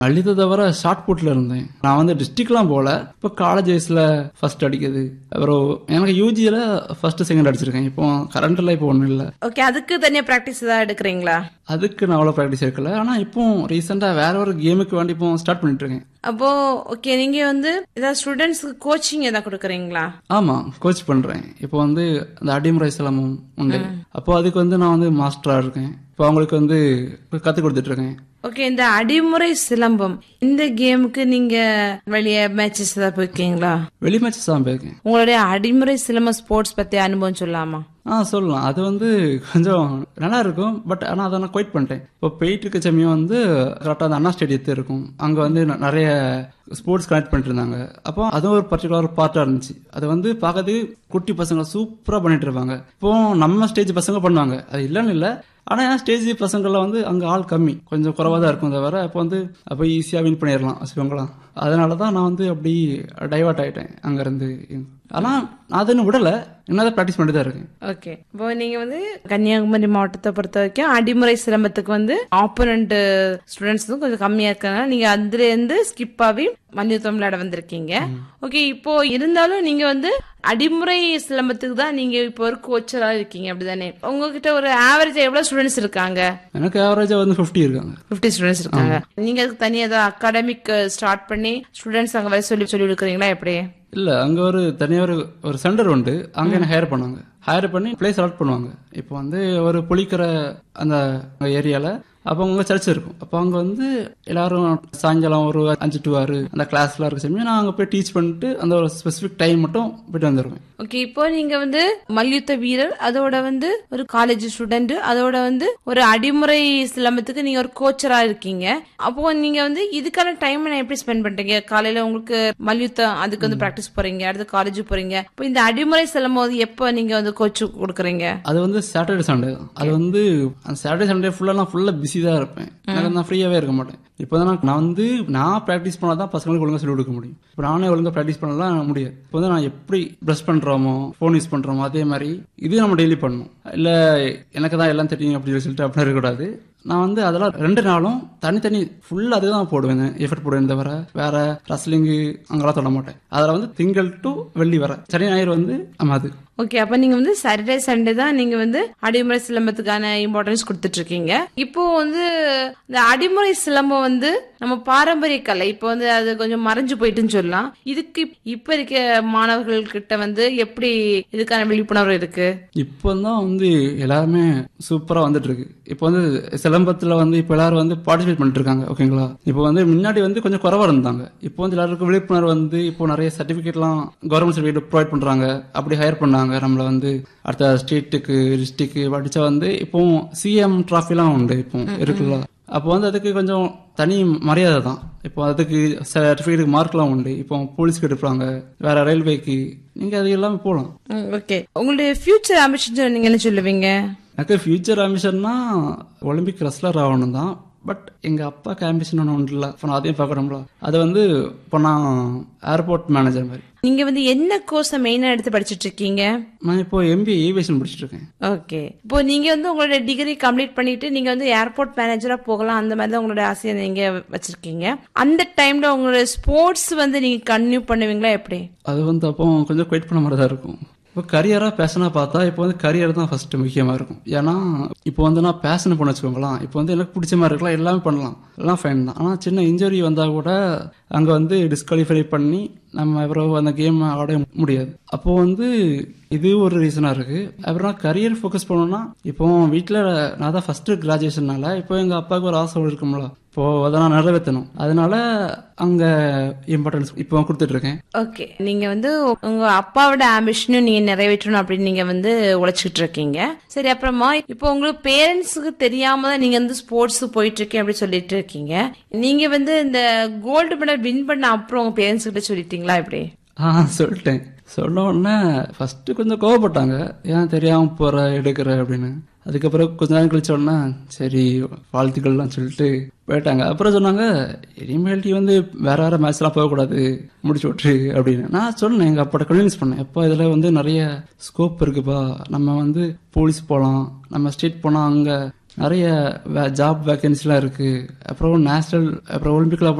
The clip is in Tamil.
அள்ளித்தை தவிர ஷார்ட் புட்ல இருந்தேன் நான் வந்து டிஸ்ட்ரிக்ட்லாம் போல இப்போ காலேஜ் வயசுல ஃபர்ஸ்ட் அடிக்குது அப்புறம் எனக்கு யூஜியில் ஃபர்ஸ்ட் செகண்ட் அடிச்சிருக்கேன் இப்போ கரண்ட்ல இப்போ ஒன்றும் இல்லை ஓகே அதுக்கு தனியா பிராக்டிஸ் ஏதாவது எடுக்கிறீங்களா அதுக்கு நான் அவ்வளோ ப்ராக்டிஸ் இருக்கல ஆனால் இப்போ ரீசெண்டாக வேற ஒரு கேமுக்கு வேண்டி இப்போ ஸ்டார்ட் பண்ணிட்டு இருக்கேன் அப்போ ஓகே நீங்க வந்து ஏதாவது ஸ்டூடெண்ட்ஸ்க்கு கோச்சிங் ஏதாவது கொடுக்குறீங்களா ஆமா கோச் பண்றேன் இப்போ வந்து அந்த அடிமுறை சிலம்பம் உண்டு அப்போ அதுக்கு வந்து நான் வந்து மாஸ்டரா இருக்கேன் இப்போ அவங்களுக்கு வந்து கத்து கொடுத்துட்டு இருக்கேன் ஓகே இந்த அடிமுறை சிலம்பம் இந்த கேமுக்கு நீங்க வெளியே மேட்சஸ் ஏதாவது போயிருக்கீங்களா வெளி மேட்சஸ் தான் போயிருக்கேன் உங்களுடைய அடிமுறை சிலம்பம் ஸ்போர்ட்ஸ் பத்தி அனுபவம் சொல்லலாமா ஆ சொல்லலாம் அது வந்து கொஞ்சம் நல்லா இருக்கும் பட் ஆனால் அதை நான் குவைட் பண்ணிட்டேன் இப்போ போயிட்டு இருக்க சமயம் வந்து கரெக்டாக அந்த அண்ணா ஸ்டேடியத்து இருக்கும் அங்கே வந்து ந- நிறைய ஸ்போர்ட்ஸ் கனெக்ட் பண்ணிட்டு இருந்தாங்க அப்போ அதுவும் ஒரு பர்டிகுலர் பார்ட்டாக இருந்துச்சு அது வந்து பார்க்கறதுக்கு குட்டி பசங்க சூப்பராக பண்ணிட்டு இருப்பாங்க இப்போ நம்ம ஸ்டேஜ் பசங்க பண்ணுவாங்க அது இல்லைன்னு இல்லை ஆனால் ஏன் ஸ்டேஜ் பசங்கள்லாம் வந்து அங்கே ஆள் கம்மி கொஞ்சம் குறவாக தான் இருக்கும் தவிர அப்போ வந்து அப்போ ஈஸியாக வின் பண்ணிடலாம் வச்சுக்கோங்களேன் அதனால தான் நான் வந்து அப்படி டைவர்ட் ஆகிட்டேன் அங்கேருந்து ஆனால் நான் அது இன்னும் விடலை இன்னும் ப்ராக்டிஸ் பண்ணிட்டு தான் இருக்கேன் ஓகே இப்போ நீங்க வந்து கன்னியாகுமரி மாவட்டத்தை பொறுத்த வரைக்கும் அடிமுறை சிலம்பத்துக்கு வந்து ஆப்போனண்ட் ஸ்டூடெண்ட்ஸ் கொஞ்சம் கம்மியா இருக்கனால நீங்க அதுல இருந்து ஸ்கிப் ஆகி மல்யுத்தம் விளையாட வந்திருக்கீங்க ஓகே இப்போ இருந்தாலும் நீங்க வந்து அடிமுறை சிலம்பத்துக்கு தான் நீங்க இப்போ ஒரு கோச்சரா இருக்கீங்க அப்படிதானே உங்ககிட்ட ஒரு ஆவரேஜ் எவ்வளவு ஸ்டூடெண்ட்ஸ் இருக்காங்க எனக்கு ஆவரேஜாக வந்து ஃபிஃப்டி இருக்காங்க 50 ஸ்டூடெண்ட்ஸ் இருக்காங்க நீங்க அதுக்கு தனியா ஏதாவது அகாடமிக் ஸ்டார்ட் பண்ணி ஸ்டூடெண்ட்ஸ் அங்க வர சொல்லி சொல்லி கொடுக்குறீங்களா எப்படி இல்லை அங்கே ஒரு தனியாக ஒரு ஒரு சென்டர் உண்டு அங்கே என்ன ஹையர் பண்ணுவாங்க ஹையர் பண்ணி பிளேஸ் செலக்ட் பண்ணுவாங்க இப்போ வந்து ஒரு புளிக்கிற அந்த ஏரியாவில் அப்போ அங்கே சர்ச் இருக்கும் அப்போ அங்கே வந்து எல்லாரும் சாயங்காலம் ஒரு அஞ்சு டு ஆறு அந்த கிளாஸ்லாம் இருக்க சமயம் நான் அங்கே போய் டீச் பண்ணிட்டு அந்த ஒரு ஸ்பெசிஃபிக் டைம் மட்டும் போயிட்டு வந்துடுவேன் ஓகே இப்போ நீங்க வந்து மல்யுத்த வீரர் அதோட வந்து ஒரு காலேஜ் ஸ்டூடெண்ட் அதோட வந்து ஒரு அடிமுறை சிலம்பத்துக்கு நீங்க ஒரு கோச்சரா இருக்கீங்க அப்போ நீங்க வந்து இதுக்கான டைம் எப்படி ஸ்பெண்ட் பண்றீங்க காலையில உங்களுக்கு மல்யுத்தம் அதுக்கு வந்து பிராக்டிஸ் போறீங்க அடுத்து காலேஜ் போறீங்க இப்போ இந்த அடிமுறை சிலம்பம் வந்து எப்போ நீங்க வந்து கோச் கொடுக்குறீங்க அது வந்து சாட்டர்டே சண்டே தான் அது வந்து அந்த சாட்டர்டே சண்டே ஃபுல்லாக நான் ஃபுல்லாக பிஸி தான் இருப்பேன் எனக்கு நான் ஃப்ரீயாகவே இருக்க மாட்டேன் இப்போ தான் நான் வந்து நான் ப்ராக்டிஸ் பண்ணால் தான் பசங்களுக்கு ஒழுங்காக சொல்லிக் கொடுக்க முடியும் இப்போ நானே ஒழுங்காக ப்ராக்டிஸ் பண்ணலாம் முடியாது இப்போ வந்து நான் எப்படி ப்ரெஸ் பண்ணுறோமோ ஃபோன் யூஸ் பண்ணுறோமோ அதே மாதிரி இது நம்ம டெய்லி பண்ணணும் இல்லை எனக்கு தான் எல்லாம் தெரியும் அப்படின்னு சொல்லிட்டு அப்படி இருக்கக்கூடாது நான் வந்து அதெல்லாம் ரெண்டு நாளும் தனித்தனி ஃபுல்லாக அதுதான் போடுவேன் எஃபர்ட் போடுவேன் தவிர வேற ரஸ்லிங்கு அங்கெல்லாம் தொட மாட்டேன் அதில் வந்து திங்கள் டு வெள்ளி வர சனி ஞாயிறு வந்து ஆமா அது ஓகே அப்ப நீங்க வந்து சாட்டர்டே சண்டே தான் நீங்க வந்து அடிமுறை சிலம்பத்துக்கான இம்பார்ட்டன்ஸ் கொடுத்துட்டு இருக்கீங்க இப்போ வந்து இந்த அடிமுறை சிலம்பம் வந்து நம்ம பாரம்பரிய கலை இப்போ வந்து அது கொஞ்சம் மறைஞ்சு போயிட்டுன்னு சொல்லலாம் இதுக்கு இப்ப இருக்க மாணவர்கள் கிட்ட வந்து எப்படி இதுக்கான விழிப்புணர்வு இருக்கு இப்போ தான் வந்து எல்லாருமே சூப்பரா வந்துட்டு இருக்கு இப்போ வந்து சிலம்பத்துல வந்து இப்போ எல்லாரும் வந்து பார்ட்டிசிபேட் பண்ணிட்டு இருக்காங்க ஓகேங்களா இப்போ வந்து முன்னாடி வந்து கொஞ்சம் குறவா இருந்தாங்க இப்போ வந்து எல்லாருக்கும் விழிப்புணர்வு வந்து இப்போ நிறைய சர்டிபிகேட்லாம் கவர்மெண்ட் சர்டிஃபிகேட் ப்ரொவைட் பண்றாங்க அப்படி ஹையர் பண்ணாங்க நம்மள வந்து அடுத்த ஸ்டேட்டுக்கு டிஸ்ட்ரிக்ட் படிச்சா வந்து இப்போ சிஎம் ட்ராஃபிலாம் உண்டு இப்போ இருக்குல்ல அப்போ வந்து அதுக்கு கொஞ்சம் தனி மரியாதை தான் இப்போ அதுக்கு சர்டிஃபிகேட்டுக்கு மார்க்லாம் உண்டு இப்போ போலீஸ்க்கு எடுப்பாங்க வேற ரயில்வேக்கு நீங்க அது எல்லாமே போகலாம் ஓகே உங்களுடைய ஃபியூச்சர் ஆம்பிஷன் நீங்க என்ன சொல்லுவீங்க எனக்கு ஃபியூச்சர் ஆம்பிஷன்னா ஒலிம்பிக் ரெஸ்லர் ஆகணும் தான் பட் எங்க அப்பாக்கு ஆம்பிஷன் ஒன்று ஒன்று இல்லை இப்போ நான் அதையும் பார்க்கணும்ல அது வந்து இப்போ நான் ஏர்போர்ட் மேனேஜர் மாதிரி நீங்க வந்து என்ன கோர்ஸை மெயினா எடுத்து படிச்சிட்டு இருக்கீங்க நான் இப்போ எம்பிஏ ஏவியேஷன் படிச்சுட்டு இருக்கேன் ஓகே இப்போ நீங்க வந்து உங்களோட டிகிரி கம்ப்ளீட் பண்ணிட்டு நீங்க வந்து ஏர்போர்ட் மேனேஜரா போகலாம் அந்த மாதிரி தான் உங்களோட ஆசையை நீங்க வச்சிருக்கீங்க அந்த டைம்ல உங்களோட ஸ்போர்ட்ஸ் வந்து நீங்க கன்டினியூ பண்ணுவீங்களா எப்படி அது வந்து அப்போ கொஞ்சம் குவைட் பண்ண மாதிரி தான் இருக்கும் இப்போ கரியராக பேஷனாக பார்த்தா இப்போ வந்து கரியர் தான் ஃபர்ஸ்ட் முக்கியமாக இருக்கும் ஏன்னா இப்போ வந்து நான் பேஷன் பண்ண வச்சுக்கோங்களேன் இப்போ வந்து எனக்கு பிடிச்ச மாதிரி இருக்கலாம் எல்லாமே பண்ணலாம் எல்லாம் ஃபைன் தான் ஆனால் சின்ன இன்ஜுரி வந்தால் கூட அங்கே வந்து டிஸ்குவாலிஃபை பண்ணி நம்ம எவ்வளோ அந்த கேம் ஆட முடியாது அப்போ வந்து இது ஒரு ரீசனாக இருக்கு அப்புறம் கரியர் ஃபோக்கஸ் பண்ணோம்னா இப்போ வீட்டில் நான் தான் ஃபர்ஸ்ட் கிராஜுவேஷன்னால இப்போ எங்கள் அப்பாவுக்கு ஒரு ஆசை இருக்கும்ல இப்போ அதை நான் நிறைவேற்றணும் அதனால அங்கே இம்பார்ட்டன்ஸ் இப்போ கொடுத்துட்டு இருக்கேன் ஓகே நீங்க வந்து உங்க அப்பாவோட ஆம்பிஷனும் நீங்க நிறைவேற்றணும் அப்படின்னு நீங்க வந்து உழைச்சிட்டு இருக்கீங்க சரி அப்புறமா இப்போ உங்களுக்கு பேரண்ட்ஸுக்கு தெரியாம தான் நீங்க வந்து ஸ்போர்ட்ஸ் போயிட்டு இருக்கேன் அப்படின்னு சொல்லிட்டு இருக்கீங்க நீங்க வந்து இந்த கோல்டு மெடல் வின் பண்ண அப்புறம் உங்க பேரண்ட்ஸ் கிட்ட சொல்லிட்டீங்களா இப்படி ஆ சொல்லிட்டேன் சொன்ன உடனே ஃபர்ஸ்ட் கொஞ்சம் கோவப்பட்டாங்க ஏன் தெரியாம போற எடுக்கிற அப்படின்னு அதுக்கப்புறம் கொஞ்ச நேரம் கழிச்ச உடனே சரி வாழ்த்துக்கள்லாம் சொல்லிட்டு போயிட்டாங்க அப்புறம் சொன்னாங்க இனிமேல் நீ வந்து வேற வேற மேட்ச்லாம் போகக்கூடாது முடிச்சு விட்டுரு அப்படின்னு நான் சொன்னேன் எங்க அப்பாட்ட கன்வின்ஸ் பண்ணேன் எப்போ இதுல வந்து நிறைய ஸ்கோப் இருக்குப்பா நம்ம வந்து போலீஸ் போகலாம் நம்ம ஸ்டேட் போனா அங்க நிறைய ஜாப் வேகன்சிலாம் இருக்கு அப்புறம் நேஷனல் அப்புறம் ஒலிம்பிக்ல